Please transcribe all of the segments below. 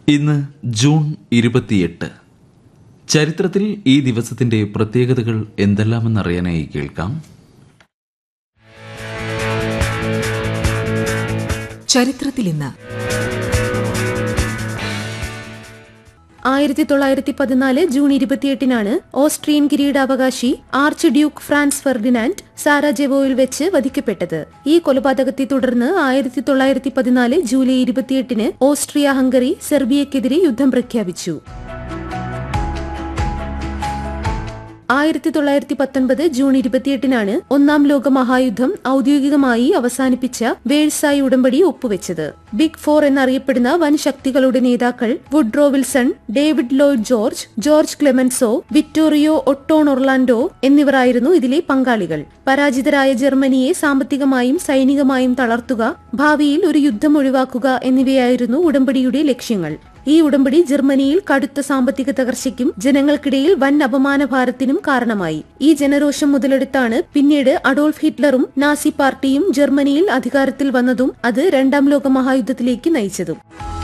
ഇന്ന് ജൂൺ ഇരുപത്തിയെട്ട് ചരിത്രത്തിൽ ഈ ദിവസത്തിന്റെ പ്രത്യേകതകൾ എന്തെല്ലാമെന്നറിയാനായി കേൾക്കാം ചരിത്രത്തിൽ ഇന്ന് ആയിരത്തി തൊള്ളായിരത്തി പതിനാല് ജൂൺ ഇരുപത്തിയെട്ടിനാണ് ഓസ്ട്രിയൻ കിരീടാവകാശി ആർച്ച് ഡ്യൂക്ക് ഫ്രാൻസ് ഫെർഡിനാൻഡ് സാരാജെവോയിൽ വെച്ച് വധിക്കപ്പെട്ടത് ഈ കൊലപാതകത്തെ തുടർന്ന് ആയിരത്തി തൊള്ളായിരത്തി പതിനാല് ജൂലൈ ഇരുപത്തിയെട്ടിന് ഓസ്ട്രിയ ഹംഗറി സെർബിയക്കെതിരെ യുദ്ധം പ്രഖ്യാപിച്ചു ആയിരത്തി തൊള്ളായിരത്തി പത്തൊൻപത് ജൂൺ ഇരുപത്തിയെട്ടിനാണ് ഒന്നാം ലോക മഹായുദ്ധം ഔദ്യോഗികമായി അവസാനിപ്പിച്ച വേഴ്സായി ഉടമ്പടി ഒപ്പുവെച്ചത് ബിഗ് ഫോർ എന്നറിയപ്പെടുന്ന വൻ ശക്തികളുടെ നേതാക്കൾ Woodrow Wilson David Lloyd George George Clemenceau Vittorio ഒട്ടോൺ ഒർലാൻഡോ എന്നിവരായിരുന്നു ഇതിലെ പങ്കാളികൾ പരാജിതരായ ജർമ്മനിയെ സാമ്പത്തികമായും സൈനികമായും തളർത്തുക ഭാവിയിൽ ഒരു യുദ്ധം ഒഴിവാക്കുക എന്നിവയായിരുന്നു ഉടമ്പടിയുടെ ലക്ഷ്യങ്ങൾ ഈ ഉടമ്പടി ജർമ്മനിയിൽ കടുത്ത സാമ്പത്തിക തകർച്ചയ്ക്കും ജനങ്ങൾക്കിടയിൽ വൻ അപമാനഭാരത്തിനും കാരണമായി ഈ ജനരോഷം മുതലെടുത്താണ് പിന്നീട് അഡോൾഫ് ഹിറ്റ്ലറും നാസി പാർട്ടിയും ജർമ്മനിയിൽ അധികാരത്തിൽ വന്നതും അത് രണ്ടാം ലോക മഹായുദ്ധത്തിലേക്ക് നയിച്ചതും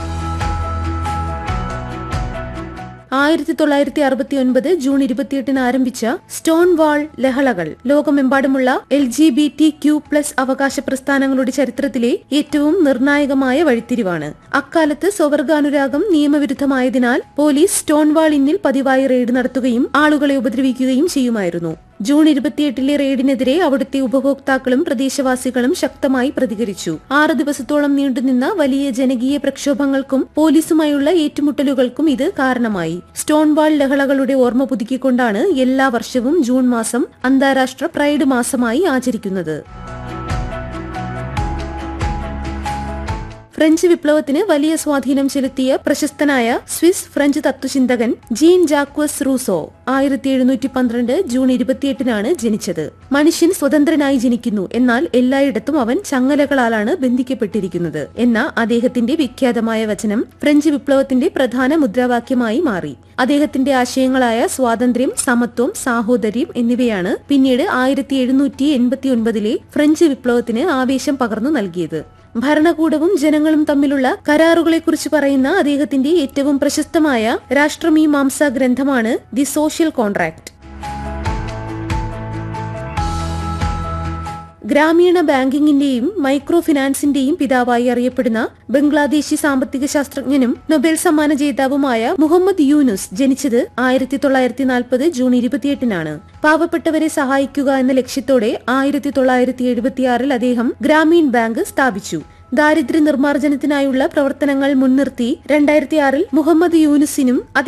ആയിരത്തി തൊള്ളായിരത്തി അറുപത്തി ഒൻപത് ജൂൺ ഇരുപത്തിയെട്ടിന് ആരംഭിച്ച സ്റ്റോൺ വാൾ ലഹളകൾ ലോകമെമ്പാടുമുള്ള L G B T Q plus അവകാശ പ്രസ്ഥാനങ്ങളുടെ ചരിത്രത്തിലെ ഏറ്റവും നിർണായകമായ വഴിത്തിരിവാണ് അക്കാലത്ത് സ്വവർഗാനുരാഗം നിയമവിരുദ്ധമായതിനാൽ പോലീസ് സ്റ്റോൺ വാൾ ഇന്നിൽ പതിവായി റെയ്ഡ് നടത്തുകയും ആളുകളെ ഉപദ്രവിക്കുകയും ചെയ്യുമായിരുന്നു ജൂൺ ഇരുപത്തിയെട്ടിലെ റെയ്ഡിനെതിരെ അവിടുത്തെ ഉപഭോക്താക്കളും പ്രദേശവാസികളും ശക്തമായി പ്രതികരിച്ചു ആറ് ദിവസത്തോളം നീണ്ടുനിന്ന വലിയ ജനകീയ പ്രക്ഷോഭങ്ങൾക്കും പോലീസുമായുള്ള ഏറ്റുമുട്ടലുകൾക്കും ഇത് കാരണമായി സ്റ്റോൺ വാൾ ലഹളകളുടെ ഓർമ്മ പുതുക്കിക്കൊണ്ടാണ് എല്ലാ വർഷവും ജൂൺ മാസം അന്താരാഷ്ട്ര പ്രൈഡ് മാസമായി ആചരിക്കുന്നത് ഫ്രഞ്ച് വിപ്ലവത്തിന് വലിയ സ്വാധീനം ചെലുത്തിയ പ്രശസ്തനായ സ്വിസ് ഫ്രഞ്ച് തത്വചിന്തകൻ ജീൻ ജാക്വസ് റൂസോ ആയിരത്തി എഴുന്നൂറ്റി പന്ത്രണ്ട് ജൂൺ ഇരുപത്തിയെട്ടിനാണ് ജനിച്ചത് മനുഷ്യൻ സ്വതന്ത്രനായി ജനിക്കുന്നു എന്നാൽ എല്ലായിടത്തും അവൻ ചങ്ങലകളാലാണ് ബന്ധിക്കപ്പെട്ടിരിക്കുന്നത് എന്ന അദ്ദേഹത്തിന്റെ വിഖ്യാതമായ വചനം ഫ്രഞ്ച് വിപ്ലവത്തിന്റെ പ്രധാന മുദ്രാവാക്യമായി മാറി അദ്ദേഹത്തിന്റെ ആശയങ്ങളായ സ്വാതന്ത്ര്യം സമത്വം സാഹോദര്യം എന്നിവയാണ് പിന്നീട് ആയിരത്തി എഴുന്നൂറ്റി എൺപത്തി ഒൻപതിലെ ഫ്രഞ്ച് വിപ്ലവത്തിന് ആവേശം പകർന്നു നൽകിയത് ഭരണകൂടവും ജനങ്ങളും തമ്മിലുള്ള കരാറുകളെക്കുറിച്ച് പറയുന്ന അദ്ദേഹത്തിന്റെ ഏറ്റവും പ്രശസ്തമായ രാഷ്ട്രമീമാംസ ഗ്രന്ഥമാണ് ദി സോഷ്യൽ കോൺട്രാക്ട് ഗ്രാമീണ ബാങ്കിങ്ങിന്റെയും മൈക്രോ ഫിനാൻസിന്റെയും പിതാവായി അറിയപ്പെടുന്ന ബംഗ്ലാദേശി സാമ്പത്തിക ശാസ്ത്രജ്ഞനും നൊബേൽ സമ്മാന ജേതാവുമായ മുഹമ്മദ് യൂനുസ് ജനിച്ചത് ആയിരത്തി തൊള്ളായിരത്തി നാൽപ്പത് ജൂൺ ഇരുപത്തിയെട്ടിനാണ് പാവപ്പെട്ടവരെ സഹായിക്കുക എന്ന ലക്ഷ്യത്തോടെ ആയിരത്തി തൊള്ളായിരത്തി എഴുപത്തിയാറിൽ അദ്ദേഹം ഗ്രാമീൺ ബാങ്ക് സ്ഥാപിച്ചു ദാരിദ്ര്യ നിർമ്മാർജ്ജനത്തിനായുള്ള പ്രവർത്തനങ്ങൾ മുൻനിർത്തി രണ്ടായിരത്തി ആറിൽ മുഹമ്മദ് യൂനുസിനും